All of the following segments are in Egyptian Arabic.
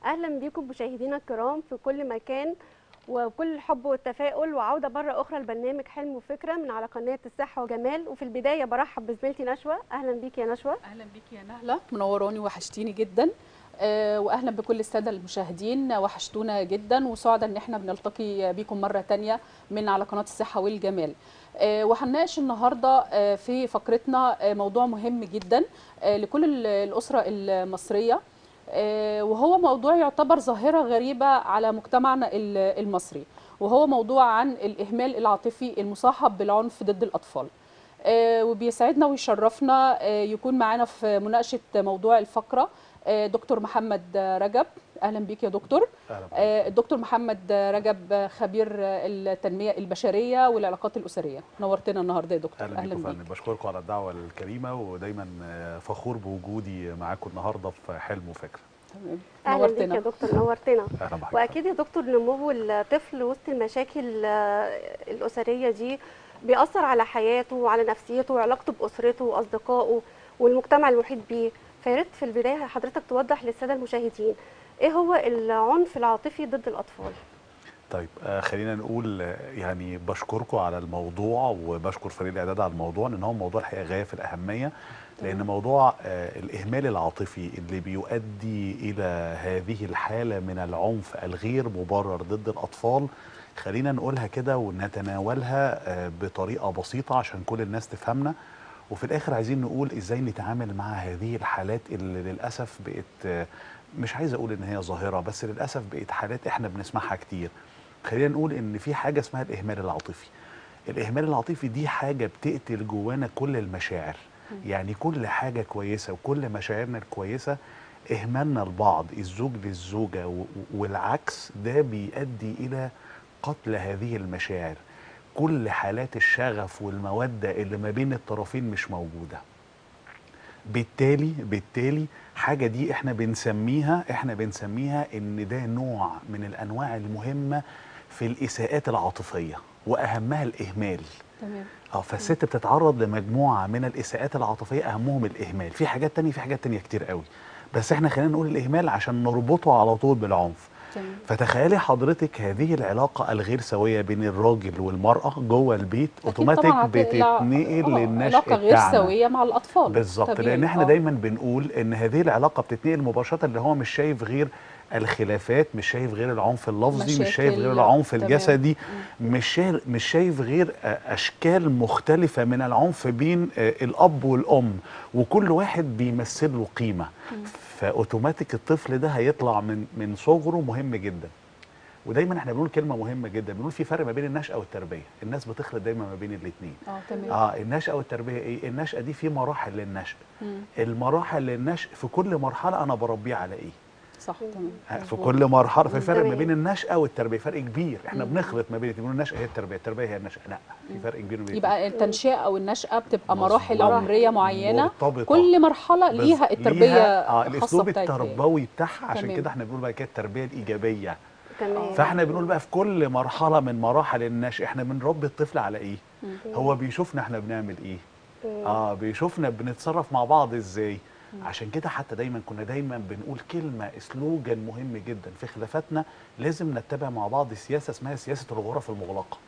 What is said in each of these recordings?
اهلا بيكم مشاهدينا الكرام في كل مكان وكل الحب والتفاؤل وعوده مره اخرى لبرنامج حلم وفكره من على قناه الصحه وجمال وفي البدايه برحب بزميلتي نشوى اهلا بيك يا نشوى اهلا بيك يا نهله منوراني وحشتيني جدا آه، واهلا بكل الساده المشاهدين وحشتونا جدا وسعداء ان احنا بنلتقي بيكم مره تانية من على قناه الصحه والجمال آه، وهنناقش النهارده آه، في فقرتنا آه، موضوع مهم جدا آه، لكل ال- الاسره المصريه آه، وهو موضوع يعتبر ظاهره غريبه على مجتمعنا ال- المصري وهو موضوع عن الاهمال العاطفي المصاحب بالعنف ضد الاطفال آه، وبيسعدنا ويشرفنا آه، يكون معانا في مناقشه موضوع الفقره آه، دكتور محمد رجب اهلا بيك يا دكتور اهلا بك. آه، الدكتور محمد رجب خبير التنميه البشريه والعلاقات الاسريه نورتنا النهارده يا دكتور اهلا بيكم فندم بشكركم على الدعوه الكريمه ودايما آه، فخور بوجودي معاكم النهارده في حلم وفكره تمام. اهلا بيك يا نورتنا دكتور نورتنا اهلا بحضرتك واكيد يا دكتور نمو الطفل وسط المشاكل آه، الاسريه دي بيأثر على حياته وعلى نفسيته وعلاقته باسرته واصدقائه والمجتمع المحيط بيه فيا ريت في البدايه حضرتك توضح للساده المشاهدين ايه هو العنف العاطفي ضد الاطفال طيب آه، خلينا نقول آه، يعني بشكركم على الموضوع وبشكر فريق الاعداد على الموضوع لان هو موضوع الحقيقه غايه في الاهميه لان موضوع آه، الاهمال العاطفي اللي بيؤدي الى هذه الحاله من العنف الغير مبرر ضد الاطفال خلينا نقولها كده ونتناولها آه، بطريقه بسيطه عشان كل الناس تفهمنا وفي الاخر عايزين نقول ازاي نتعامل مع هذه الحالات اللي للاسف بقت آه، مش عايز اقول ان هي ظاهره بس للاسف بقت حالات احنا بنسمعها كتير خلينا نقول ان في حاجه اسمها الاهمال العاطفي الاهمال العاطفي دي حاجه بتقتل جوانا كل المشاعر يعني كل حاجه كويسه وكل مشاعرنا الكويسه اهمالنا لبعض الزوج للزوجه و- و- والعكس ده بيؤدي الى قتل هذه المشاعر كل حالات الشغف والموده اللي ما بين الطرفين مش موجوده بالتالي بالتالي حاجه دي احنا بنسميها احنا بنسميها ان ده نوع من الانواع المهمه في الاساءات العاطفيه واهمها الاهمال تمام اه فالست بتتعرض لمجموعه من الاساءات العاطفيه اهمهم الاهمال في حاجات تانية في حاجات تانية كتير قوي بس احنا خلينا نقول الاهمال عشان نربطه على طول بالعنف تمام فتخيلي حضرتك هذه العلاقه الغير سويه بين الراجل والمراه جوه البيت أكيد اوتوماتيك طبعاً هت- لا- بتتنقل آه، للنشأ علاقه غير بتاعنا. سويه مع الاطفال بالظبط طبيعي. لان احنا آه. دايما بنقول ان هذه العلاقه بتتنقل مباشره اللي هو مش شايف غير الخلافات مش شايف غير العنف اللفظي مش شايف غير مشاكل، العنف تمام. الجسدي مش شايف مش شايف غير آه، اشكال مختلفه من العنف بين آه، الاب والام وكل واحد بيمثل له قيمه فاوتوماتيك الطفل ده هيطلع من من صغره مهم جدا ودايما احنا بنقول كلمه مهمه جدا بنقول في فرق ما بين النشأه والتربيه الناس بتخلط دايما ما بين الاثنين اه تمام اه النشأة والتربية ايه؟ النشأة دي في مراحل للنشأ، مم. المراحل للنشأ في كل مرحلة أنا بربيه على ايه؟ صح تمام آه، في مظبوط. كل مرحلة في فرق ما تمام. بين النشأة والتربية فرق كبير، احنا مم. بنخلط ما بين بنقول النشأة هي التربية، التربية هي النشأة، لا في فرق كبير بين يبقى التنشئه او النشاه بتبقى مظبوط. مراحل عمريه معينه مرتبطة. كل مرحله بس ليها التربيه ليها آه الخاصه الاسلوب بتاعتها التربوي بتاعها عشان تمام. كده احنا بنقول بقى كده التربيه الايجابيه تمام فاحنا بنقول بقى في كل مرحله من مراحل النشأ احنا بنربي الطفل على ايه مم. هو بيشوفنا احنا بنعمل ايه مم. اه بيشوفنا بنتصرف مع بعض ازاي عشان كده حتى دايما كنا دايما بنقول كلمه سلوجان مهم جدا في خلافاتنا لازم نتبع مع بعض سياسه اسمها سياسه الغرف المغلقه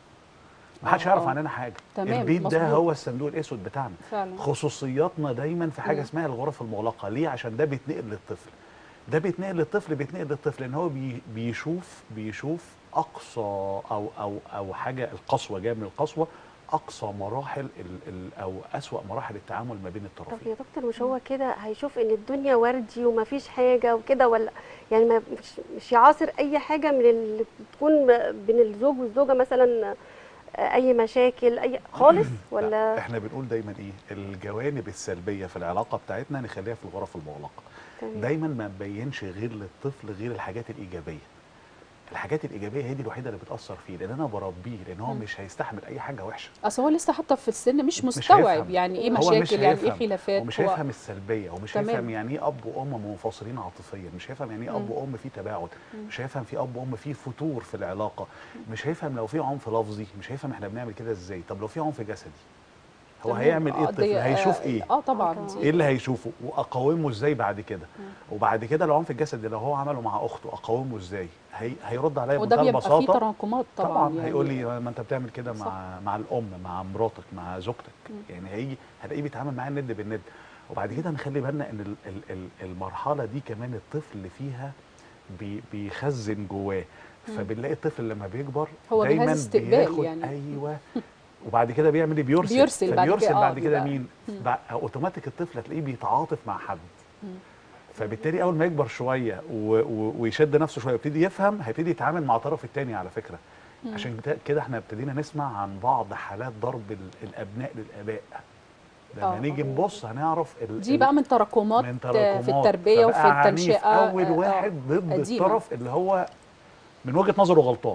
ما حدش آه، يعرف آه. عننا حاجه تمام، البيت ده مظبوط. هو الصندوق الاسود بتاعنا فعلا خصوصياتنا دايما في حاجه مم. اسمها الغرف المغلقه ليه عشان ده بيتنقل للطفل ده بيتنقل للطفل بيتنقل للطفل لان هو بي بيشوف بيشوف اقصى او او او حاجه القسوه جايه من القسوه اقصى مراحل ال ال او اسوا مراحل التعامل ما بين طب الطرفين يا دكتور مش هو كده هيشوف ان الدنيا وردي ومفيش حاجه وكده ولا يعني ما مش, مش يعاصر اي حاجه من اللي بتكون بين الزوج والزوجه مثلا آه، اي مشاكل اي خالص لا، ولا احنا بنقول دايما ايه الجوانب السلبيه في العلاقه بتاعتنا نخليها في الغرف المغلقه تمام. دايما ما نبينش غير للطفل غير الحاجات الايجابيه الحاجات الايجابيه هي دي الوحيده اللي بتاثر فيه لان انا بربيه لان هو مم. مش هيستحمل اي حاجه وحشه اصل هو لسه حتى في السن مش مش مستوعب هيفهم. يعني ايه هو مش مشاكل يعني ايه هيفهم. خلافات ومش هو- هيفهم السلبيه ومش تمام. هيفهم يعني ايه اب وام منفصلين عاطفيا مش هيفهم يعني ايه اب مم. وام في تباعد مم. مش هيفهم في اب وام في فتور في العلاقه مش هيفهم لو في عنف لفظي مش هيفهم احنا بنعمل كده ازاي طب لو في عنف جسدي هو تمام. هيعمل ايه آه، الطفل دي- هيشوف آه، ايه اه طبعا آه، دي- ايه اللي هيشوفه واقاومه ازاي بعد كده وبعد كده العنف الجسدي لو هو عمله مع اخته اقاومه ازاي هي هيرد عليا وده بمنتهى بيبقى فيه البساطه تراكمات طبعا, طبعا يعني هيقول لي ما انت بتعمل كده صح. مع مع الام مع مراتك مع زوجتك يعني هيجي هلاقيه بيتعامل معايا الند بالند وبعد كده نخلي بالنا ان ال- ال- ال- المرحله دي كمان الطفل فيها بي بيخزن جواه فبنلاقي الطفل لما بيكبر هو جهاز دايما استقبال بياخد يعني. ايوه وبعد كده بيعمل ايه بيرسل بيرسل بعد كده، فبيرسل آه، بعد كده بيبقى- مين بع- اوتوماتيك الطفل هتلاقيه بيتعاطف مع حد فبالتالي اول ما يكبر شويه و- و- ويشد نفسه شويه ويبتدي يفهم هيبتدي يتعامل مع الطرف الثاني على فكره عشان كده- كده احنا ابتدينا نسمع عن بعض حالات ضرب ال- الابناء للاباء لما آه. نيجي نبص هنعرف ال- دي ال- بقى من تراكمات, من في تراكمات. التربيه وفي فبقى عنيف. التنشئه اول آه، واحد ضد قديمة. الطرف اللي هو من وجهه نظره غلطان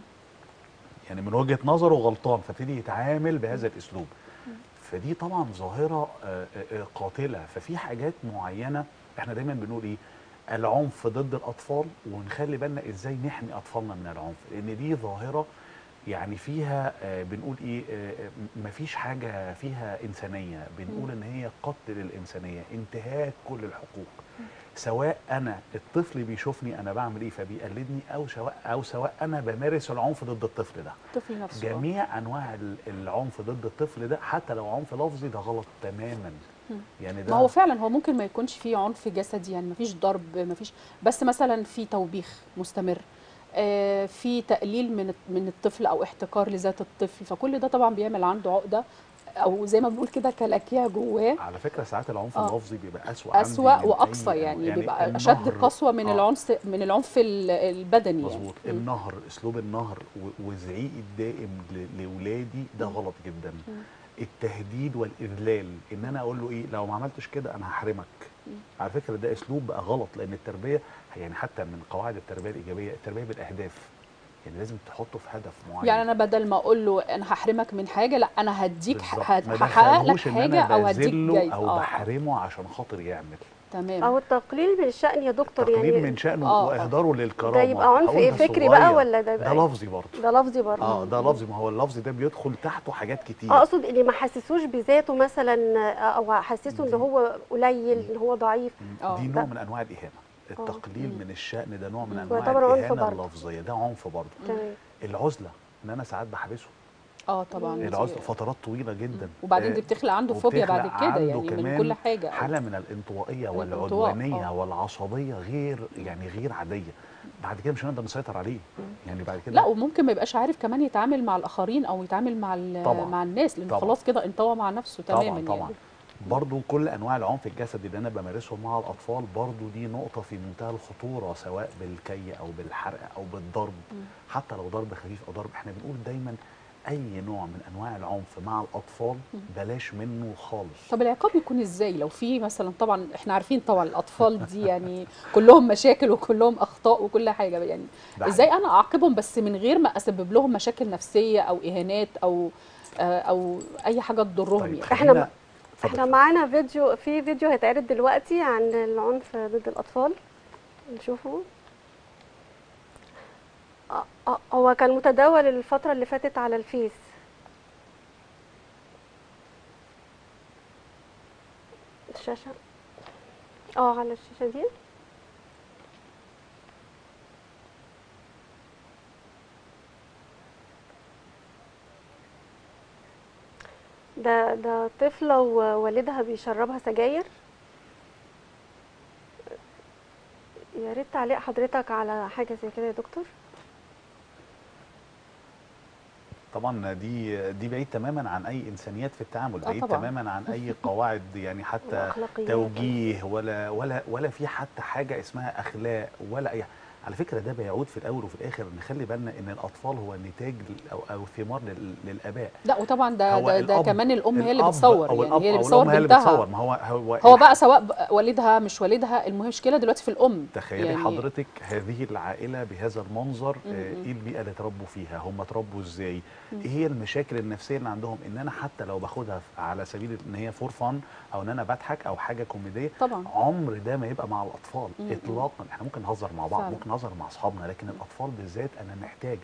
يعني من وجهه نظره غلطان فابتدي يتعامل بهذا الاسلوب فدي طبعا ظاهره آه، آه، قاتله ففي حاجات معينه احنا دايما بنقول ايه العنف ضد الاطفال ونخلي بالنا ازاي نحمي اطفالنا من العنف لان دي ظاهره يعني فيها آه، بنقول ايه آه، آه، مفيش حاجه فيها انسانيه بنقول ان هي قتل الانسانيه انتهاك كل الحقوق سواء انا الطفل بيشوفني انا بعمل ايه فبيقلدني او سواء او سواء انا بمارس العنف ضد الطفل ده الطفل نفسه آه. جميع انواع ال- العنف ضد الطفل ده حتى لو عنف لفظي ده غلط تماما يعني ده ما هو فعلا هو ممكن ما يكونش فيه عنف جسدي يعني ما فيش ضرب ما فيش بس مثلا في توبيخ مستمر آه، في تقليل من من الطفل او احتكار لذات الطفل فكل ده طبعا بيعمل عنده عقده او زي ما بنقول كده كلاكيع جواه على فكره ساعات العنف آه. اللفظي بيبقى اسوأ عندي اسوأ من واقصى أي- يعني, بيبقى اشد النهر- قسوه من آه. العنف من العنف ال- البدني مظبوط يعني مم. النهر اسلوب النهر و- وزعيقي الدائم ل- لاولادي ده غلط جدا التهديد والاذلال ان انا اقول له ايه لو ما عملتش كده انا هحرمك على فكره ده اسلوب بقى غلط لان التربيه يعني حتى من قواعد التربيه الايجابيه التربيه بالاهداف يعني لازم تحطه في هدف معين يعني انا بدل ما اقول له انا هحرمك من حاجه لا انا هديك بالظبط. ح- ما هحقق لك دخلهوش إن حاجه أنا او هديك بذله جايزه او اه بحرمه عشان خاطر يعمل تمام او التقليل من الشأن يا دكتور تقليل يعني من شأنه آه، آه. واهداره للكرامه ده يبقى عنف هقول ايه ده فكري بقى صغير. ولا ده يبقى ده إيه؟ لفظي برضه ده لفظي برضه اه ده لفظي ما هو اللفظ ده بيدخل تحته حاجات كتير اقصد اللي ما حسسوش بذاته مثلا او حسسه ان هو قليل ان هو ضعيف آه. دي نوع من انواع الاهانه التقليل من الشأن ده نوع من مم. انواع ويعتبر عنف الاهانه برضه. اللفظيه ده عنف برضه تمام العزله ان انا ساعات بحبسه اه طبعا دي- العزله فترات طويله جدا وبعدين آه، دي بتخلق عنده فوبيا بعد وبتخلق كده عنده يعني من كمان كل حاجه حاله من الانطوائيه الانطواء، والعدوانيه آه. والعصبيه غير يعني غير عاديه بعد كده مش هنقدر نسيطر عليه يعني بعد كده لا وممكن ما يبقاش عارف كمان يتعامل مع الاخرين او يتعامل مع ال- طبعاً. مع الناس لان طبعاً. خلاص كده انطوى مع نفسه تماما طبعا طبعا يعني برضو كل انواع العنف الجسدي اللي انا بمارسه مع الاطفال برضو دي نقطه في منتهى الخطوره سواء بالكي او بالحرق او بالضرب حتى لو ضرب خفيف او ضرب احنا بنقول دايما اي نوع من انواع العنف مع الاطفال بلاش منه خالص طب العقاب يكون ازاي لو في مثلا طبعا احنا عارفين طبعا الاطفال دي يعني كلهم مشاكل وكلهم اخطاء وكل حاجه يعني ده ازاي انا اعاقبهم بس من غير ما اسبب لهم مشاكل نفسيه او اهانات او آه، او اي حاجه تضرهم طيب يعني إحنا خلينا م- اتفضل. احنا معانا فيديو في فيديو هيتعرض دلوقتي عن العنف ضد الاطفال نشوفه آه، آه، هو كان متداول الفترة اللي فاتت على الفيس الشاشة اه على الشاشة دي ده ده طفلة ووالدها بيشربها سجاير يا ريت تعليق حضرتك على حاجة زي كده يا دكتور طبعا دي دي بعيد تماما عن اي انسانيات في التعامل آه بعيد طبعاً. تماما عن اي قواعد يعني حتى وأخلاقيات. توجيه ولا ولا ولا في حتى حاجه اسمها اخلاق ولا اي على فكره ده بيعود في الاول وفي الاخر نخلي بالنا ان الاطفال هو نتاج ل- او او ثمار لل- للاباء لا وطبعا ده هو ده, ده الأب- كمان الام هي اللي الأب بتصور أو يعني الأب هي اللي أو بتصور الأم هي اللي بنتها بتصور ما هو هو هو بقى سواء ب- والدها مش والدها المشكله دلوقتي في الام تخيلي يعني حضرتك هذه العائله بهذا المنظر آه، م-م. ايه البيئه اللي اتربوا فيها هم اتربوا ازاي ايه هي المشاكل النفسيه اللي عندهم ان انا حتى لو باخدها ف- على سبيل ان هي فور فن او ان انا بضحك او حاجه كوميديه طبعا عمر ده ما يبقى مع الاطفال م-م. اطلاقا احنا ممكن نهزر مع بعض فعلا. ممكن نهزر مع اصحابنا لكن الاطفال بالذات انا محتاج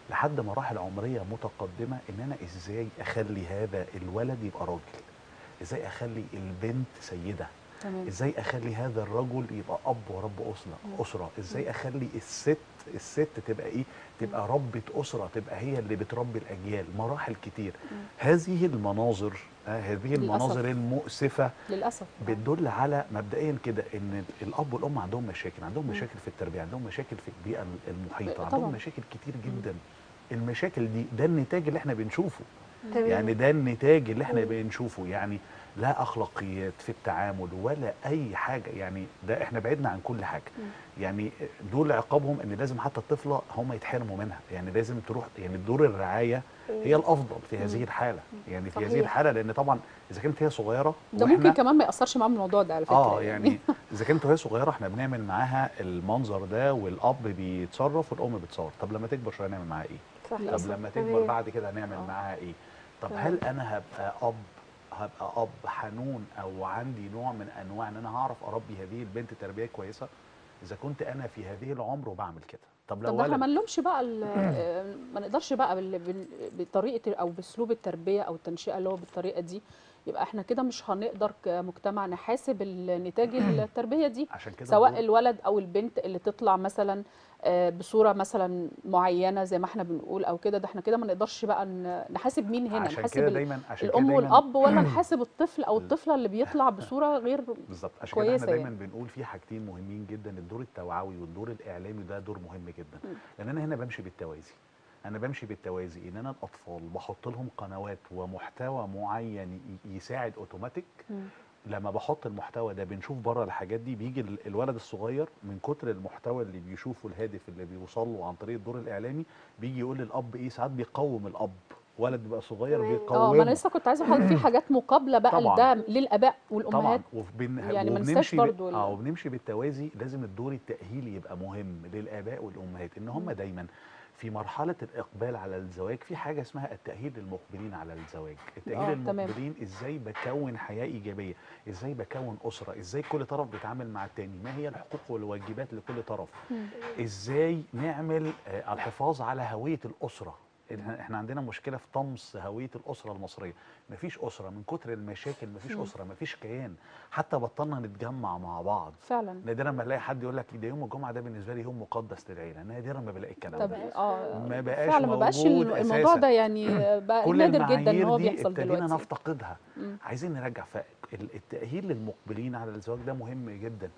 لحد مراحل عمريه متقدمه ان انا ازاي اخلي هذا الولد يبقى راجل ازاي اخلي البنت سيده تمام ازاي اخلي هذا الرجل يبقى اب ورب اسره اسره ازاي اخلي الست الست تبقى ايه تبقى ربة اسره تبقى هي اللي بتربي الاجيال مراحل كتير هذه المناظر آه، هذه المناظر المؤسفه للاسف بتدل على مبدئيا كده ان الاب والام عندهم مشاكل عندهم مشاكل في التربيه عندهم مشاكل في البيئه المحيطه طبعاً. عندهم مشاكل كتير جدا المشاكل دي ده النتاج اللي احنا بنشوفه تمام. يعني ده النتاج اللي احنا مم. بنشوفه يعني لا اخلاقيات في التعامل ولا اي حاجه يعني ده احنا بعدنا عن كل حاجه يعني دول عقابهم ان لازم حتى الطفله هم يتحرموا منها يعني لازم تروح يعني دور الرعايه هي الافضل في هذه الحاله يعني في هذه صحيح. الحاله لان طبعا اذا كانت هي صغيره ده وإحنا- ممكن كمان ما ياثرش معاهم الموضوع ده على فكره اه يعني اذا كانت وهي صغيره احنا بنعمل معاها المنظر ده والاب بيتصرف والام بتصور طب لما تكبر شويه نعمل معاها ايه صحيح للأسف. طب لما تكبر تمام. بعد كده هنعمل آه. معاها ايه طب تمام. هل انا هبقى اب هبقى اب حنون او عندي نوع من انواع ان انا هعرف اربي هذه البنت تربيه كويسه اذا كنت انا في هذه العمر وبعمل كده طب لو طب ده احنا ولد ما نلومش بقى ال- آه، ما نقدرش بقى بال- بال- بطريقه او باسلوب التربيه او التنشئه اللي هو بالطريقه دي يبقى احنا كده مش هنقدر كمجتمع نحاسب النتاج التربيه دي عشان كده سواء الدور- الولد او البنت اللي تطلع مثلا آه، بصوره مثلا معينه زي ما احنا بنقول او كده ده احنا كده ما نقدرش بقى ن- نحاسب مين هنا عشان نحاسب كده ال- دايما عشان كده الام دايما والاب ولا نحاسب الطفل او الطفله اللي بيطلع بصوره غير بالظبط عشان كده كويسة احنا دايما يعني. بنقول في حاجتين مهمين جدا الدور التوعوي والدور الاعلامي ده دور مهم جدا مم. لان انا هنا بمشي بالتوازي انا بمشي بالتوازي ان انا الاطفال بحط لهم قنوات ومحتوى معين ي- يساعد اوتوماتيك مم. لما بحط المحتوى ده بنشوف بره الحاجات دي بيجي ال- الولد الصغير من كتر المحتوى اللي بيشوفه الهادف اللي بيوصل له عن طريق الدور الاعلامي بيجي يقول للاب ايه ساعات بيقوم الاب ولد بيبقى صغير تمام. بيقومه اه ما انا لسه كنت عايزه احط في حاجات مقابله بقى طبعاً. لده للاباء والامهات طبعا وبن... يعني ما ننساش وبنمشي ب- برضو ال- اه وبنمشي بالتوازي لازم الدور التاهيلي يبقى مهم للاباء والامهات ان هم مم. دايما في مرحله الاقبال على الزواج في حاجه اسمها التاهيل للمقبلين على الزواج التاهيل آه، تمام. للمقبلين ازاي بكون حياه ايجابيه ازاي بكون اسره ازاي كل طرف بيتعامل مع التاني ما هي الحقوق والواجبات لكل طرف مم. ازاي نعمل آه، الحفاظ على هويه الاسره إحنا- احنا عندنا مشكله في طمس هويه الاسره المصريه مفيش اسره من كتر المشاكل مفيش مم. اسره مفيش كيان حتى بطلنا نتجمع مع بعض فعلا نادرا ما الاقي حد يقول لك ده يوم الجمعه ده بالنسبه لي يوم مقدس للعيله نادرا ما بلاقي الكلام طب ده اه ما بقاش فعلا ما بقاش موجود الموضوع أساساً. ده يعني بقى كل نادر جدا ان المعايير هو دي بيحصل ابتدينا دلوقتي نفتقدها مم. عايزين نرجع فالتاهيل للمقبلين على الزواج ده مهم جدا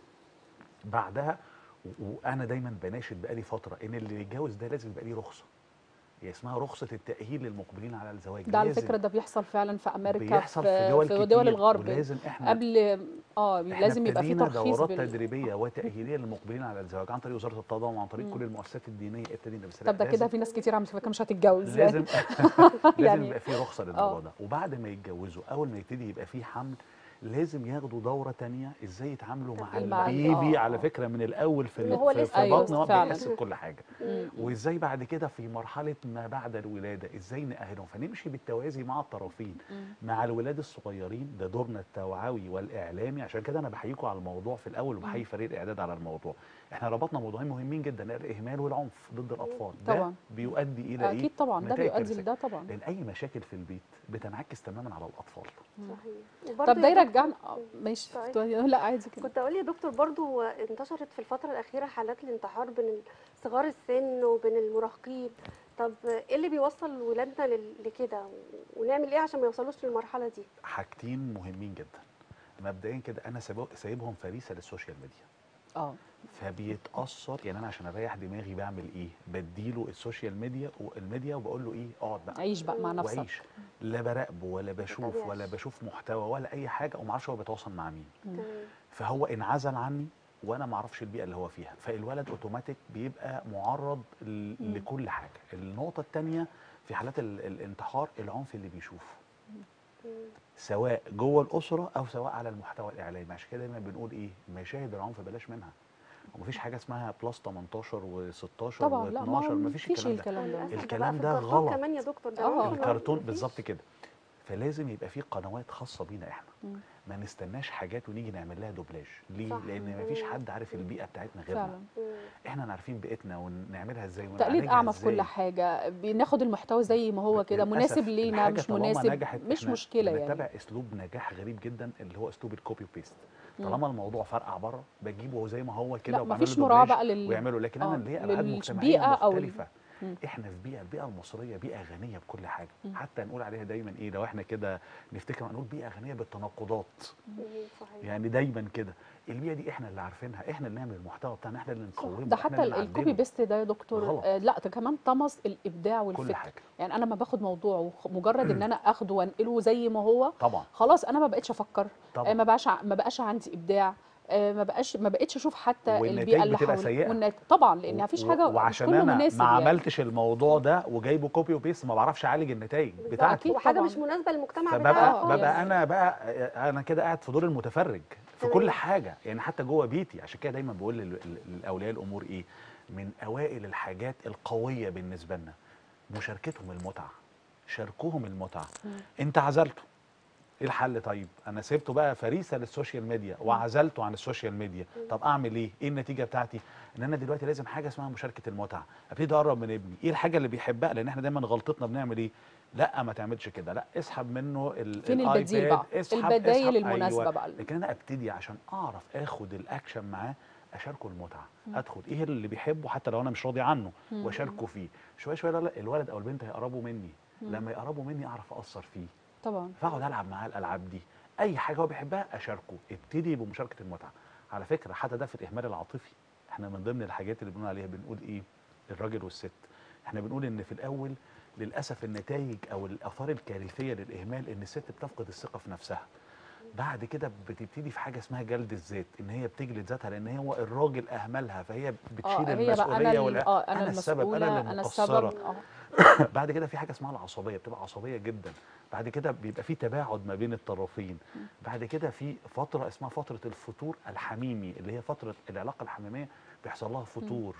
بعدها و- وانا دايما بناشد بقالي فتره ان اللي يتجوز ده لازم يبقى ليه رخصه هي اسمها رخصه التاهيل للمقبلين على الزواج ده على لازم فكره ده بيحصل فعلا في امريكا بيحصل في دول في كتير دول الغرب ولازم احنا قبل اه احنا لازم يبقى في ابتدينا ترخيص دورات بال... تدريبيه وتاهيليه للمقبلين على الزواج عن طريق وزاره التضامن وعن طريق مم. كل المؤسسات الدينيه ابتدينا بس طب ده لازم- كده في ناس كتير على فكره مش هتتجوز يعني لازم لازم يعني- يبقى في رخصه للموضوع آه. ده وبعد ما يتجوزوا اول ما يبتدي يبقى في حمل لازم ياخدوا دوره تانية ازاي يتعاملوا مع تمام. مع ال- البيبي آه، على آه. فكره من الاول في ال- وهو في, لسه- في أيوة، بطن هو فعلا. بيحس بكل حاجه مم. وازاي بعد كده في مرحله ما بعد الولاده ازاي نأهلهم فنمشي بالتوازي مع الطرفين مم. مع الولاد الصغيرين ده دورنا التوعوي والاعلامي عشان كده انا بحييكم على الموضوع في الاول وبحيي فريق الاعداد على الموضوع احنا ربطنا موضوعين مهمين جدا الاهمال والعنف ضد الاطفال ده طبعا. بيؤدي الى ايه اكيد طبعا ده نتائج بيؤدي كارثية. لده طبعا لان اي مشاكل في البيت بتنعكس تماما على الاطفال صحيح وبرضه طب ده يا دكتور- يرجعنا آه، ماشي طيب. كنت- لا عادي كده كنت اقول يا دكتور برضو انتشرت في الفتره الاخيره حالات الانتحار بين صغار السن وبين المراهقين طب ايه اللي بيوصل ولادنا لل- لكده ونعمل ايه عشان ما يوصلوش للمرحله دي حاجتين مهمين جدا مبدئيا كده انا سايبه- سايبهم فريسه للسوشيال ميديا اه فبيتاثر يعني انا عشان اريح دماغي بعمل ايه بديله السوشيال ميديا والميديا وبقول له ايه اقعد بقى عيش بقى مع نفسك وعيش لا براقبه ولا بشوف بتابعش. ولا بشوف محتوى ولا اي حاجه وما اعرفش هو بيتواصل مع مين مم. تمام فهو انعزل عني وانا ما اعرفش البيئه اللي هو فيها فالولد اوتوماتيك بيبقى معرض ل- مم. لكل حاجه النقطه الثانيه في حالات ال- الانتحار العنف اللي بيشوفه مم. سواء جوه الاسره او سواء على المحتوى الاعلامي عشان كده دايما بنقول ايه مشاهد العنف بلاش منها ومفيش حاجه اسمها بلس 18 و16 طبعا لا ما و12 هو مفيش مفيش الكلام ده الكلام ده للأسف الكلام بقى في ده الكرتون غلط. كمان يا دكتور ده آه. ممكن ما- الكرتون مفيش. بالظبط كده فلازم يبقى في قنوات خاصه بينا احنا مم. ما نستناش حاجات ونيجي نعمل لها دوبلاج ليه صح. لان مفيش مم. حد عارف البيئه بتاعتنا غيرنا فعلا مم. احنا عارفين بيئتنا ونعملها ازاي تقليد ونعالجها اعمى في إزاي. كل حاجه بناخد المحتوى زي ما هو كده للأسف مناسب لينا الحاجة مش طالما مناسب نجحت مش إحنا مشكله بنتبع يعني اسلوب نجاح غريب جدا اللي هو اسلوب الكوبي بيست مم. طالما الموضوع فرقع بره بجيبه زي ما هو كده لا وبعمل له مفيش مراعاه دوبلاج بقى لل ويعملوا لكن انا آه، اللي هي ابعاد للبيئة مجتمعيه أو ال- مختلفه مم. احنا في بيئه البيئه المصريه بيئه غنيه بكل حاجه مم. حتى نقول عليها دايما ايه لو احنا كده نفتكر نقول بيئه غنيه بالتناقضات مم. صحيح يعني دايما كده البيئه دي احنا اللي عارفينها احنا اللي نعمل المحتوى بتاعنا احنا اللي نقومه ده إحنا حتى اللي ال- الكوبي نعدله. بيست ده يا دكتور غلط. آه لا ده كمان طمس الابداع كل والفكر حاجه يعني انا ما باخد موضوع ومجرد ان انا اخده وانقله زي ما هو طبعا خلاص انا ما بقتش افكر طبعا آه ما بقاش ع- ما بقاش عندي ابداع آه ما بقاش ما بقتش اشوف حتى والنتائج البيئه اللي بتبقى حواليا سيئة. والنت... طبعا لان مفيش و- حاجه مش وعشان كله انا مناسب ما يعني. عملتش الموضوع ده وجايبه كوبي وبيست ما بعرفش اعالج النتائج بالظبط. بتاعتي أكيد وحاجه طبعاً. مش مناسبه للمجتمع فببقى بتاعنا آه، خالص. ببقى انا بقى انا كده قاعد في دور المتفرج في تمام. كل حاجه يعني حتى جوه بيتي عشان كده دايما بقول لل- لل- لاولياء الامور ايه من اوائل الحاجات القويه بالنسبه لنا مشاركتهم المتعه شاركوهم المتعه مم. انت عزلته ايه الحل طيب انا سيبته بقى فريسه للسوشيال ميديا وعزلته عن السوشيال ميديا طب اعمل ايه ايه النتيجه بتاعتي ان انا دلوقتي لازم حاجه اسمها مشاركه المتعه ابتدي اقرب من ابني ايه الحاجه اللي بيحبها لان احنا دايما غلطتنا بنعمل ايه لا ما تعملش كده لا اسحب منه ال فين الآيباد، البديل بقى؟ اسحب البدايل اسحب المناسبة أيوة. بقى. لكن انا ابتدي عشان اعرف اخد الاكشن معاه اشاركه المتعه مم. ادخل ايه اللي بيحبه حتى لو انا مش راضي عنه مم. واشاركه فيه شويه شويه لا لا الولد او البنت هيقربوا مني مم. لما يقربوا مني اعرف اثر فيه طبعا فاقعد العب معاه الالعاب دي اي حاجه هو بيحبها اشاركه ابتدي بمشاركه المتعه على فكره حتى ده في الاهمال العاطفي احنا من ضمن الحاجات اللي بنقول عليها بنقول ايه الراجل والست احنا بنقول ان في الاول للاسف النتائج او الاثار الكارثيه للاهمال ان الست بتفقد الثقه في نفسها بعد كده بتبتدي في حاجه اسمها جلد الذات ان هي بتجلد ذاتها لان هو الراجل اهملها فهي اه بتشيل هي بقى انا المسؤوليه ال- ولا اه انا, انا السبب المسؤوله انا اللي انا مقصره السبب اه بعد كده في حاجه اسمها العصبيه بتبقى عصبيه جدا بعد كده بيبقى في تباعد ما بين الطرفين بعد كده في فتره اسمها فتره الفتور الحميمي اللي هي فتره العلاقه الحميميه بيحصل لها فتور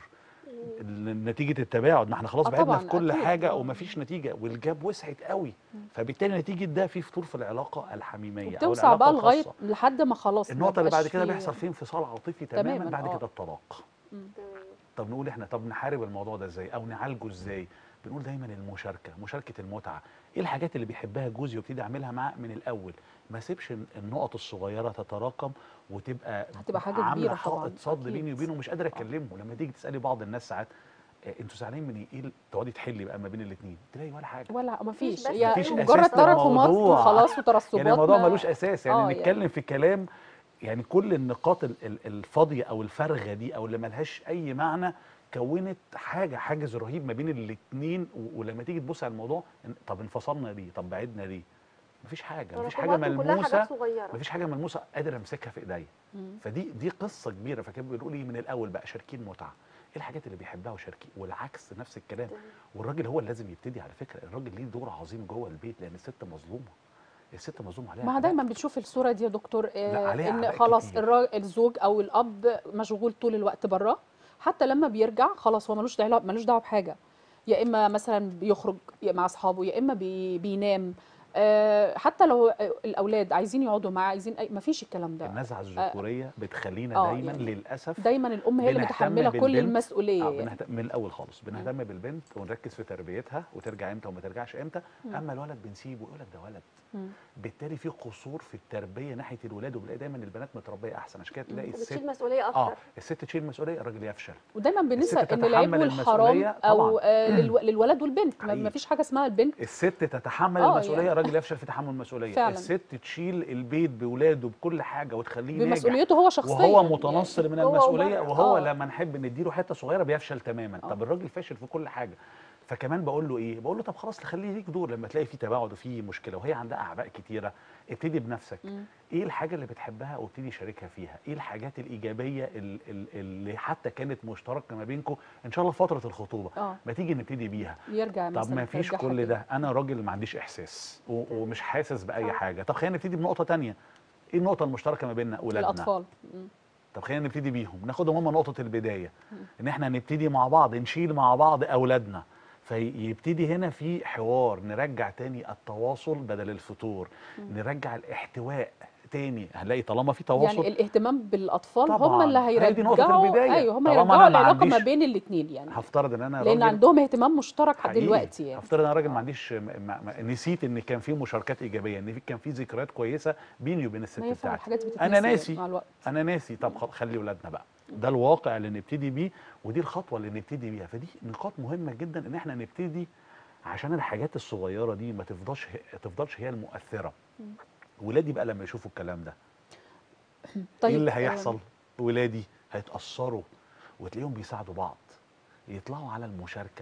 ال- نتيجه التباعد ما احنا خلاص آه بعدنا طبعاً، في كل أكيد. حاجه آه. ومفيش نتيجه والجاب وسعت قوي فبالتالي نتيجه ده في فتور في العلاقه الحميميه او بتوسع العلاقه بقى لغايه الخاصة. لحد ما خلاص ما النقطه اللي بعد بقاش كده فيه- بيحصل فيه انفصال عاطفي تماما, تماماً، بعد آه. كده الطلاق مم. تمام. طب نقول احنا طب نحارب الموضوع ده ازاي او نعالجه ازاي بنقول دايما المشاركه مشاركه المتعه ايه الحاجات اللي بيحبها جوزي وابتدي اعملها معاه من الاول ما اسيبش النقط الصغيره تتراكم وتبقى هتبقى حاجة عامله كبيرة طبعاً، حائط صد أكيد. بيني وبينه مش قادر اكلمه لما تيجي تسالي بعض الناس ساعات آه، انتوا زعلانين من ايه؟ ايه ال- تقعدي تحلي بقى ما بين الاثنين تلاقي ولا حاجه ولا ما فيش بس هي مفيش مجرد أساس تراكمات للموضوع. وخلاص وترسبات يعني الموضوع ما- ملوش اساس يعني آه، نتكلم في كلام يعني كل النقاط ال- ال- الفاضيه او الفارغه دي او اللي ملهاش اي معنى كونت حاجه حاجز رهيب ما بين الاثنين ولما تيجي تبص على الموضوع إن- طب انفصلنا ليه؟ طب بعدنا ليه؟ مفيش حاجه مفيش حاجه تراكمات وكلها ملموسه حاجات صغيره مفيش حاجه ملموسه قادر امسكها في ايديا مم. فدي دي قصه كبيره فكان بنقول ايه من الاول بقى شاركين متعه ايه الحاجات اللي بيحبها وشاركيه والعكس نفس الكلام تمام. والراجل هو اللي لازم يبتدي على فكره الراجل ليه دور عظيم جوه البيت لان الست مظلومه الست مظلوم عليها ما حاجات. دايما بنشوف الصوره دي يا دكتور آه، لا، عليها ان أعباء خلاص كتير. الراجل الزوج او الاب مشغول طول الوقت بره حتى لما بيرجع خلاص هو ملوش دعوه ملوش دعوه بحاجه يا اما مثلا بيخرج مع اصحابه يا اما بي بينام آه، حتى لو الاولاد عايزين يقعدوا معاه عايزين أي ما فيش الكلام ده النزعه الذكوريه بتخلينا آه، دايما يعني للاسف دايما الام هي اللي بنهتم متحمله كل بالبنت. المسؤوليه آه يعني. بنهتم من الاول خالص بنهتم بالبنت ونركز في تربيتها وترجع امتى وما ترجعش امتى اما الولد بنسيبه يقول لك ده ولد مم. بالتالي في قصور في التربيه ناحيه الولاد وبنلاقي دايما البنات متربيه احسن عشان كده تلاقي الست بتشيل مسؤوليه اه اكتر الست تشيل مسؤوليه الراجل يفشل ودايما بننسى الست ان العيب تتحمل والحرام المسؤولية او طبعاً. آه، للو- للولد والبنت ما- حقيقي. ما فيش حاجه اسمها البنت الست تتحمل آه، المسؤوليه يعني. الراجل يفشل في تحمل المسؤوليه فعلاً. الست تشيل البيت باولاده بكل حاجه وتخليه ناجح بمسؤوليته هو شخصيا وهو متنصل من هو المسؤوليه وبره. وهو آه. لما نحب نديله حته صغيره بيفشل تماما آه. طب الراجل فاشل في كل حاجه فكمان بقول له ايه بقول له طب خلاص خليه ليك دور لما تلاقي في تباعد وفي مشكله وهي عندها اعباء كتيره ابتدي بنفسك مم. ايه الحاجه اللي بتحبها وابتدي شاركها فيها ايه الحاجات الايجابيه ال- ال- اللي حتى كانت مشتركه ما بينكم ان شاء الله فتره الخطوبه اه ما تيجي نبتدي بيها يرجع طب مثلا ما فيش ترجعها كل تاني. ده انا راجل ما عنديش احساس و- ومش حاسس باي صح. حاجه طب خلينا نبتدي بنقطه تانية ايه النقطه المشتركه ما بيننا اولادنا الاطفال مم. طب خلينا نبتدي بيهم ناخدهم هم نقطه البدايه ان احنا نبتدي مع بعض نشيل مع بعض اولادنا فيبتدي هنا في حوار نرجع تاني التواصل بدل الفتور نرجع الاحتواء تاني هنلاقي طالما في تواصل يعني الاهتمام بالاطفال هم طبعاً. اللي هي دي نقطة هيرجعوا البداية. ايوه هم طالما هيرجعوا أنا ما العلاقه ما عنديش- بين الاثنين يعني هفترض ان انا لان راجل عندهم اهتمام مشترك حقيقي. دلوقتي يعني هفترض انا راجل ما عنديش م- ما- ما- نسيت ان كان في مشاركات ايجابيه ان في كان في ذكريات كويسه بيني وبين الست ما ينفع بتاعتي الحاجات بتتنسي انا ناسي مع الوقت انا ناسي طب خل- خلي ولادنا بقى ده الواقع اللي نبتدي بيه ودي الخطوه اللي نبتدي بيها فدي نقاط مهمه جدا ان احنا نبتدي عشان الحاجات الصغيره دي ما تفضلش هي- تفضلش هي المؤثره ولادي بقى لما يشوفوا الكلام ده طيب ايه اللي آه، هيحصل ولادي هيتاثروا وتلاقيهم بيساعدوا بعض يطلعوا على المشاركه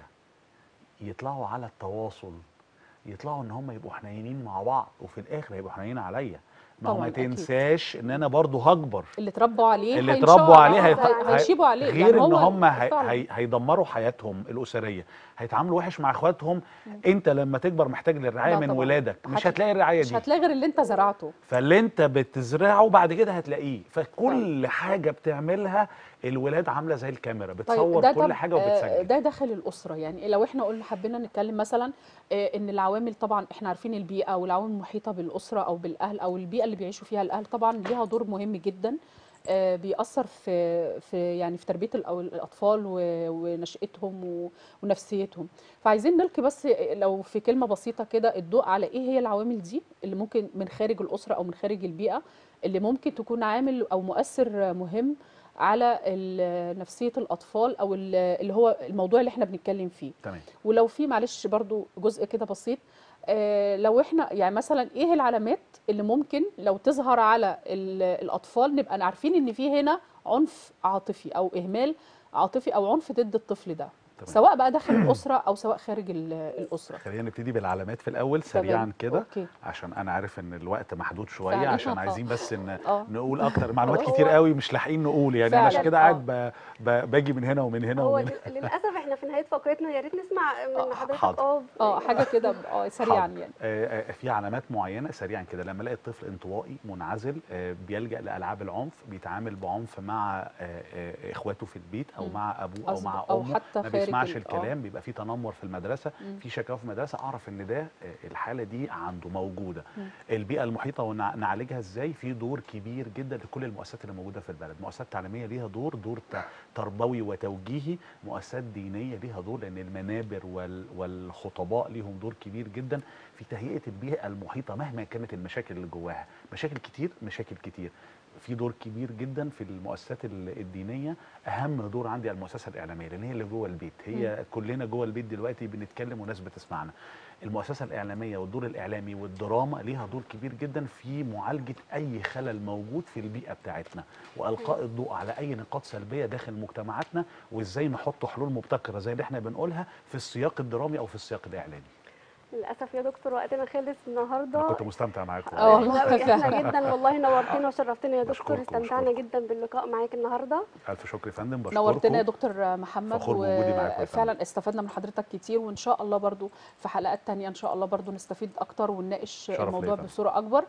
يطلعوا على التواصل يطلعوا ان هم يبقوا حنينين مع بعض وفي الاخر هيبقوا حنينين عليا ما هو طبعاً ما أكيد. تنساش ان انا برضو هكبر اللي اتربوا عليه اللي هينشأوا اتربوا عليه على- هيت- هي- هيشيبوا عليه غير يعني ان هو هم هي فعلاً. هي هيدمروا حياتهم الاسريه هيتعاملوا وحش مع اخواتهم انت لما تكبر محتاج للرعايه لا من طبعاً. ولادك مش هت- هتلاقي الرعايه مش دي هتلاقي غير اللي انت زرعته فاللي انت بتزرعه بعد كده هتلاقيه فكل حاجه بتعملها الولاد عامله زي الكاميرا بتصور ده كل طب- حاجه آه، وبتسجل ده داخل الاسره يعني لو احنا قلنا حبينا نتكلم مثلا آه، ان العوامل طبعا احنا عارفين البيئه والعوامل المحيطه بالاسره او بالاهل او البيئه اللي بيعيشوا فيها الاهل طبعا ليها دور مهم جدا آه، بيأثر في في يعني في تربيه الأو- الاطفال و- ونشأتهم و- ونفسيتهم فعايزين نلقي بس لو في كلمه بسيطه كده الضوء على ايه هي العوامل دي اللي ممكن من خارج الاسره او من خارج البيئه اللي ممكن تكون عامل او مؤثر مهم على ال- نفسيه الاطفال او ال- اللي هو الموضوع اللي احنا بنتكلم فيه تمام ولو في معلش برضو جزء كده بسيط آه، لو احنا يعني مثلا ايه العلامات اللي ممكن لو تظهر على ال- الاطفال نبقى عارفين ان في هنا عنف عاطفي او اهمال عاطفي او عنف ضد الطفل ده تمام. سواء بقى داخل الاسره او سواء خارج ال- الاسره خلينا نبتدي بالعلامات في الاول تمام. سريعا كده اوكي عشان انا عارف ان الوقت محدود شويه فعلا. عشان آه. عايزين بس ان اه نقول اكتر معلومات هو- كتير قوي مش لاحقين نقول يعني انا فعلا. عشان كده آه. قاعد ب- ب- باجي من هنا ومن هنا هو ومن لل- للاسف احنا في نهايه فقرتنا يا ريت نسمع آه، من حضرتك حاضر. اه اه حاجه كده اه سريعا حاضر. يعني آه، آه، في علامات معينه سريعا كده لما الاقي الطفل انطوائي منعزل آه، بيلجا لالعاب العنف بيتعامل بعنف مع آه، آه، اخواته في البيت او مم. مع ابوه او أصب- مع أو امه حتى ما خارج بيسمعش ال- آه. الكلام بيبقى في تنمر في المدرسه مم. في شكاوى في المدرسه اعرف ان ده آه، الحاله دي عنده موجوده مم. البيئه المحيطه ونعالجها ازاي في دور كبير جدا لكل المؤسسات اللي موجوده في البلد مؤسسات تعليميه ليها دور دور ت- تربوي وتوجيهي مؤسسات دينيه ليها دور لان المنابر وال- والخطباء ليهم دور كبير جدا في تهيئه البيئه المحيطه مهما كانت المشاكل اللي جواها مشاكل كتير مشاكل كتير في دور كبير جدا في المؤسسات ال- الدينيه اهم دور عندي المؤسسه الاعلاميه لان هي اللي جوه البيت هي كلنا جوه البيت دلوقتي بنتكلم وناس بتسمعنا المؤسسه الاعلاميه والدور الاعلامي والدراما ليها دور كبير جدا في معالجه اي خلل موجود في البيئه بتاعتنا والقاء الضوء على اي نقاط سلبيه داخل مجتمعاتنا وازاي نحط حلول مبتكره زي اللي احنا بنقولها في السياق الدرامي او في السياق الاعلامي للاسف يا دكتور وقتنا خلص النهارده انا كنت مستمتع معاكم آه والله احنا فعلا. جدا والله نورتنا وشرفتنا يا دكتور بشكركم، استمتعنا بشكركم. جدا باللقاء معاك النهارده الف شكر يا فندم بشكركم نورتنا يا دكتور محمد فخور بوجودي معاكم يا فندم. وفعلا استفدنا من حضرتك كتير وان شاء الله برضو في حلقات تانية ان شاء الله برضو نستفيد اكتر ونناقش شرف ليا الموضوع يا فندم. بصورة اكبر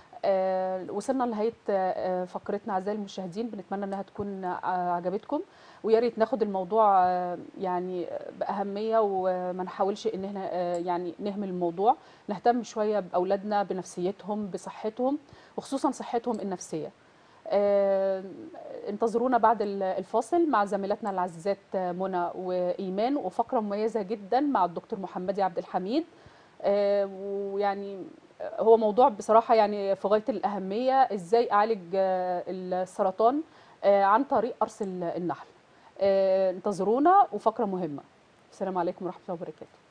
آه وصلنا لنهايه آه فقرتنا اعزائي المشاهدين بنتمنى انها تكون آه عجبتكم ويا ريت ناخد الموضوع آه يعني باهميه وما نحاولش ان احنا آه يعني نهمل الموضوع نهتم شويه باولادنا بنفسيتهم بصحتهم وخصوصا صحتهم النفسيه آه، انتظرونا بعد ال- الفاصل مع زميلاتنا العزيزات آه، منى وايمان وفقره مميزه جدا مع الدكتور محمدي عبد الحميد آه، ويعني آه، هو موضوع بصراحه يعني في غايه الاهميه ازاي اعالج آه، السرطان آه، عن طريق قرص ال- النحل آه، انتظرونا وفقره مهمه السلام عليكم ورحمه الله وبركاته